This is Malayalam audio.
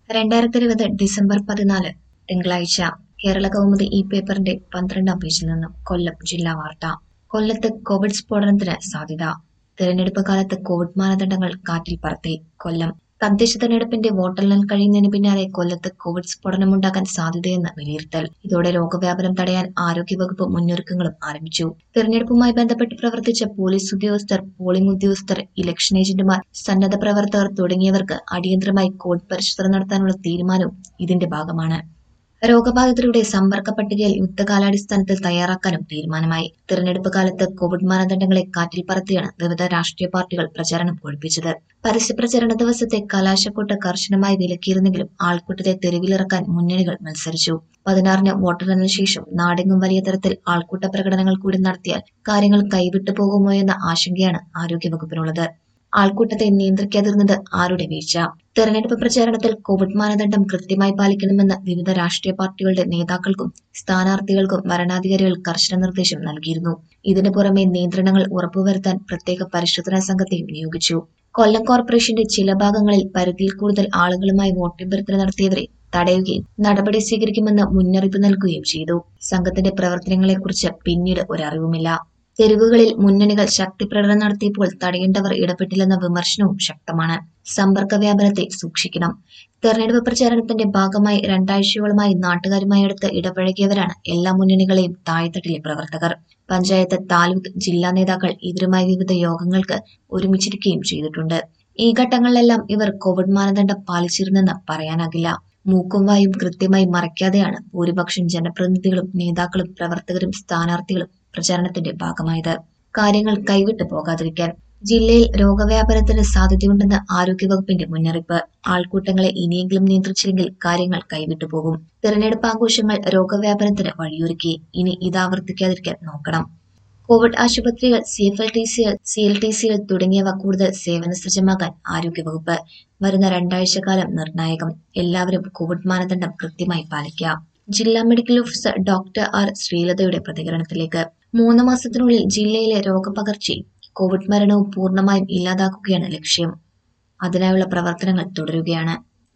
രണ്ടായിരത്തി ഇരുപത് ഡിസംബർ പതിനാല് തിങ്കളാഴ്ച കേരള കൗമുദി ഈ പേപ്പറിന്റെ പന്ത്രണ്ടാം പേജിൽ നിന്നും കൊല്ലം ജില്ലാ വാർത്ത കൊല്ലത്ത് കോവിഡ് സ്ഫോടനത്തിന് സാധ്യത തെരഞ്ഞെടുപ്പ് കാലത്ത് കോവിഡ് മാനദണ്ഡങ്ങൾ കാറ്റിൽ പറത്തി കൊല്ലം തദ്ദേശ തെരഞ്ഞെടുപ്പിന്റെ വോട്ടെണ്ണൽ കഴിയുന്നതിന് പിന്നാലെ കൊല്ലത്ത് കോവിഡ് സ്ഫോടനമുണ്ടാകാൻ സാധ്യതയെന്ന് വിലയിരുത്തൽ ഇതോടെ രോഗവ്യാപനം തടയാൻ ആരോഗ്യവകുപ്പ് മുന്നൊരുക്കങ്ങളും ആരംഭിച്ചു തെരഞ്ഞെടുപ്പുമായി ബന്ധപ്പെട്ട് പ്രവർത്തിച്ച പോലീസ് ഉദ്യോഗസ്ഥർ പോളിംഗ് ഉദ്യോഗസ്ഥർ ഇലക്ഷൻ ഏജന്റുമാർ സന്നദ്ധ പ്രവർത്തകർ തുടങ്ങിയവർക്ക് അടിയന്തരമായി കോവിഡ് പരിശോധന നടത്താനുള്ള തീരുമാനവും ഇതിന്റെ ഭാഗമാണ് രോഗബാധിതരുടെ സമ്പർക്ക പട്ടികയിൽ യുദ്ധകാലാടിസ്ഥാനത്തിൽ തയ്യാറാക്കാനും തീരുമാനമായി തെരഞ്ഞെടുപ്പ് കാലത്ത് കോവിഡ് മാനദണ്ഡങ്ങളെ കാറ്റിൽ പറത്തിയാണ് വിവിധ രാഷ്ട്രീയ പാർട്ടികൾ പ്രചാരണം കൊഴുപ്പിച്ചത് പരസ്യപ്രചരണ ദിവസത്തെ കലാശക്കൊട്ട് കർശനമായി വിലക്കിയിരുന്നെങ്കിലും ആൾക്കൂട്ടത്തെ തെരുവിലിറക്കാൻ മുന്നണികൾ മത്സരിച്ചു പതിനാറിന് വോട്ടെണ്ണലിന് ശേഷം നാടെങ്ങും വലിയ തരത്തിൽ ആൾക്കൂട്ട പ്രകടനങ്ങൾ കൂടി നടത്തിയാൽ കാര്യങ്ങൾ കൈവിട്ടു പോകുമോ എന്ന ആശങ്കയാണ് ആരോഗ്യവകുപ്പിനുള്ളത് ആൾക്കൂട്ടത്തെ നിയന്ത്രിക്കാതിരുന്നത് ആരുടെ വീഴ്ച തെരഞ്ഞെടുപ്പ് പ്രചാരണത്തിൽ കോവിഡ് മാനദണ്ഡം കൃത്യമായി പാലിക്കണമെന്ന് വിവിധ രാഷ്ട്രീയ പാർട്ടികളുടെ നേതാക്കൾക്കും സ്ഥാനാർത്ഥികൾക്കും വരണാധികാരികൾ കർശന നിർദ്ദേശം നൽകിയിരുന്നു ഇതിനു പുറമെ നിയന്ത്രണങ്ങൾ ഉറപ്പുവരുത്താൻ പ്രത്യേക പരിശോധനാ സംഘത്തെയും നിയോഗിച്ചു കൊല്ലം കോർപ്പറേഷന്റെ ചില ഭാഗങ്ങളിൽ പരിധിയിൽ കൂടുതൽ ആളുകളുമായി വോട്ടഭ്യർത്ഥന നടത്തിയവരെ തടയുകയും നടപടി സ്വീകരിക്കുമെന്ന് മുന്നറിയിപ്പ് നൽകുകയും ചെയ്തു സംഘത്തിന്റെ പ്രവർത്തനങ്ങളെക്കുറിച്ച് പിന്നീട് ഒരറിവുമില്ല തെരുവുകളിൽ മുന്നണികൾ ശക്തിപ്രകടനം നടത്തിയപ്പോൾ തടയേണ്ടവർ ഇടപെട്ടില്ലെന്ന വിമർശനവും ശക്തമാണ് സമ്പർക്ക വ്യാപനത്തെ സൂക്ഷിക്കണം തെരഞ്ഞെടുപ്പ് പ്രചാരണത്തിന്റെ ഭാഗമായി രണ്ടാഴ്ചയോളമായി നാട്ടുകാരുമായി അടുത്ത് ഇടപഴകിയവരാണ് എല്ലാ മുന്നണികളെയും താഴെത്തട്ടിലെ പ്രവർത്തകർ പഞ്ചായത്ത് താലൂക്ക് ജില്ലാ നേതാക്കൾ ഇവരുമായി വിവിധ യോഗങ്ങൾക്ക് ഒരുമിച്ചിരിക്കുകയും ചെയ്തിട്ടുണ്ട് ഈ ഘട്ടങ്ങളിലെല്ലാം ഇവർ കോവിഡ് മാനദണ്ഡം പാലിച്ചിരുന്നെന്ന് പറയാനാകില്ല മൂക്കും വായും കൃത്യമായി മറയ്ക്കാതെയാണ് ഭൂരിപക്ഷം ജനപ്രതിനിധികളും നേതാക്കളും പ്രവർത്തകരും സ്ഥാനാർത്ഥികളും പ്രചാരണത്തിന്റെ ഭാഗമായത് കാര്യങ്ങൾ കൈവിട്ടു പോകാതിരിക്കാൻ ജില്ലയിൽ രോഗവ്യാപനത്തിന് സാധ്യതയുണ്ടെന്ന് ആരോഗ്യവകുപ്പിന്റെ മുന്നറിയിപ്പ് ആൾക്കൂട്ടങ്ങളെ ഇനിയെങ്കിലും നിയന്ത്രിച്ചില്ലെങ്കിൽ കാര്യങ്ങൾ കൈവിട്ടു പോകും തെരഞ്ഞെടുപ്പ് ആഘോഷങ്ങൾ രോഗവ്യാപനത്തിന് വഴിയൊരുക്കി ഇനി ഇതാവർത്തിക്കാതിരിക്കാൻ നോക്കണം കോവിഡ് ആശുപത്രികൾ സി എഫ് എൽ ടി സികൾ സി എൽ ടി സികൾ തുടങ്ങിയവ കൂടുതൽ സേവന സജ്ജമാക്കാൻ ആരോഗ്യവകുപ്പ് വരുന്ന രണ്ടാഴ്ച കാലം നിർണായകം എല്ലാവരും കോവിഡ് മാനദണ്ഡം കൃത്യമായി പാലിക്കുക ജില്ലാ മെഡിക്കൽ ഓഫീസർ ഡോക്ടർ ആർ ശ്രീലതയുടെ പ്രതികരണത്തിലേക്ക് മൂന്ന് മാസത്തിനുള്ളിൽ ജില്ലയിലെ രോഗപകർച്ചയും കോവിഡ് മരണവും പൂർണ്ണമായും ഇല്ലാതാക്കുകയാണ് ലക്ഷ്യം അതിനായുള്ള പ്രവർത്തനങ്ങൾ തുടരുകയാണ്